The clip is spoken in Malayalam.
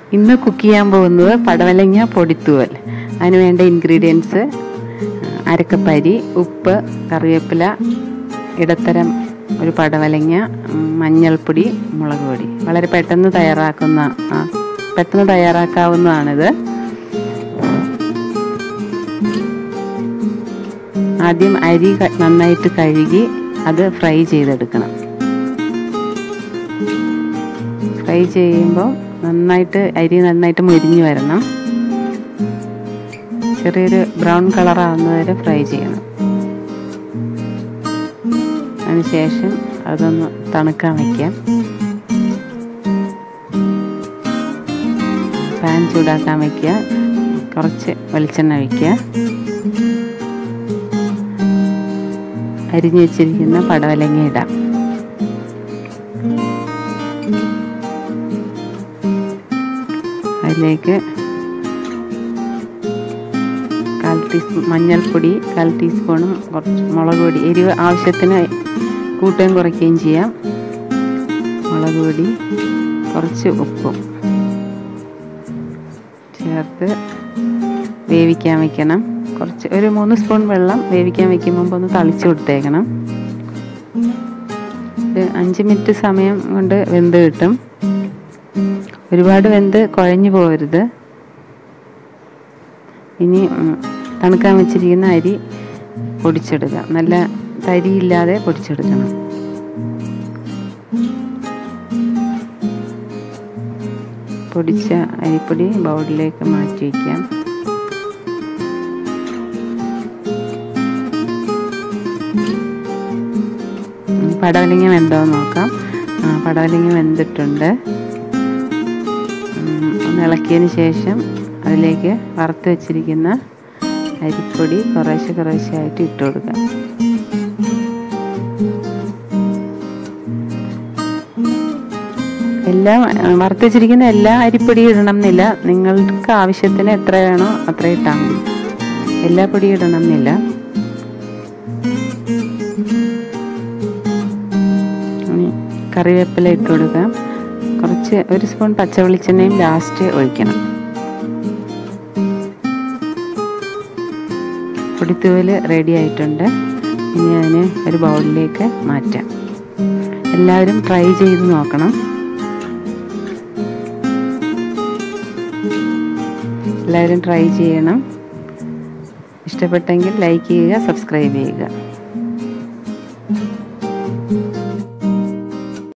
ഇന്ന് കുക്ക് ചെയ്യാൻ പോകുന്നത് പടവലങ്ങ പൊടിത്തൂവൽ അതിന് വേണ്ട ഇൻഗ്രീഡിയൻസ് അരക്കപ്പരി ഉപ്പ് കറിവേപ്പില ഇടത്തരം ഒരു പടവലങ്ങ ഉം, മഞ്ഞൾപ്പൊടി മുളക് പൊടി വളരെ പെട്ടെന്ന് തയ്യാറാക്കുന്ന ആ, പെട്ടെന്ന് തയ്യാറാക്കാവുന്നതാണിത് ആദ്യം അരി ക- നന്നായിട്ട് കഴുകി അത് ഫ്രൈ ചെയ്തെടുക്കണം ഫ്രൈ ചെയ്യുമ്പോൾ നന്നായിട്ട് അരി നന്നായിട്ട് മുരിഞ്ഞു വരണം ചെറിയൊരു ബ്രൗൺ കളർ ആവുന്നവരെ ഫ്രൈ ചെയ്യണം അതിനുശേഷം അതൊന്ന് തണുക്കാൻ വയ്ക്കാം പാൻ ചൂടാക്കാൻ വയ്ക്കുക കുറച്ച് വെളിച്ചെണ്ണ ഒഴിക്കുക അരിഞ്ഞു വെച്ചിരിക്കുന്ന പടവലങ്ങ ഇടാം അതിലേക്ക് കാൽ ടീസ്പൂൺ മഞ്ഞൾപ്പൊടി കാൽ ടീസ്പൂണും കുറച്ച് മുളക് പൊടി എരിവ് ആവശ്യത്തിന് കൂട്ടുകയും കുറയ്ക്കുകയും ചെയ്യാം മുളക് പൊടി കുറച്ച് ഉപ്പും ചേർത്ത് വേവിക്കാൻ വെക്കണം കുറച്ച് ഒരു മൂന്ന് സ്പൂൺ വെള്ളം വേവിക്കാൻ വെക്കും മുമ്പ് ഒന്ന് തളിച്ച് കൊടുത്തേക്കണം ഒരു അഞ്ച് മിനിറ്റ് സമയം കൊണ്ട് വെന്ത് കിട്ടും ഒരുപാട് വെന്ത് കുഴഞ്ഞു പോകരുത് ഇനി ഉം, തണുക്കാൻ വെച്ചിരിക്കുന്ന അരി പൊടിച്ചെടുക്കുക നല്ല തരിയില്ലാതെ പൊടിച്ചെടുക്കണം പൊടിച്ച അരിപ്പൊടി ബൗളിലേക്ക് മാറ്റി വയ്ക്കാം ഉം, പടവലങ്ങ വെന്തോന്ന് നോക്കാം ആ പടവലങ്ങ വെന്തിട്ടുണ്ട് ഉം, ഒന്ന് ഇളക്കിയതിന് ശേഷം അതിലേക്ക് വറുത്ത് വെച്ചിരിക്കുന്ന അരിപ്പൊടി കുറേശ്ശെ കുറേശ്ശെ ആയിട്ട് ഇട്ട് കൊടുക്കാം എല്ലാം ആ, വറുത്ത് വെച്ചിരിക്കുന്ന എല്ലാ അരിപ്പൊടിയും ഇടണം എന്നില്ല നിങ്ങൾക്ക് ആവശ്യത്തിന് എത്ര വേണോ അത്ര ഇട്ടാൽ മതി എല്ലാ പൊടിയും ഇടണം എന്നില്ല ഇനി കറിവേപ്പില ഇട്ട് കൊടുക്കാം കുറച്ച് ഒരു സ്പൂൺ പച്ച വെളിച്ചെണ്ണയും ലാസ്റ്റ് ഒഴിക്കണം പൊടിത്തൂവൽ റെഡി ആയിട്ടുണ്ട് ഇനി അതിനെ ഒരു ബൗളിലേക്ക് മാറ്റാം എല്ലാവരും ട്രൈ ചെയ്ത് നോക്കണം എല്ലാവരും ട്രൈ ചെയ്യണം ഇഷ്ടപ്പെട്ടെങ്കിൽ ലൈക്ക് ചെയ്യുക സബ്സ്ക്രൈബ് ചെയ്യുക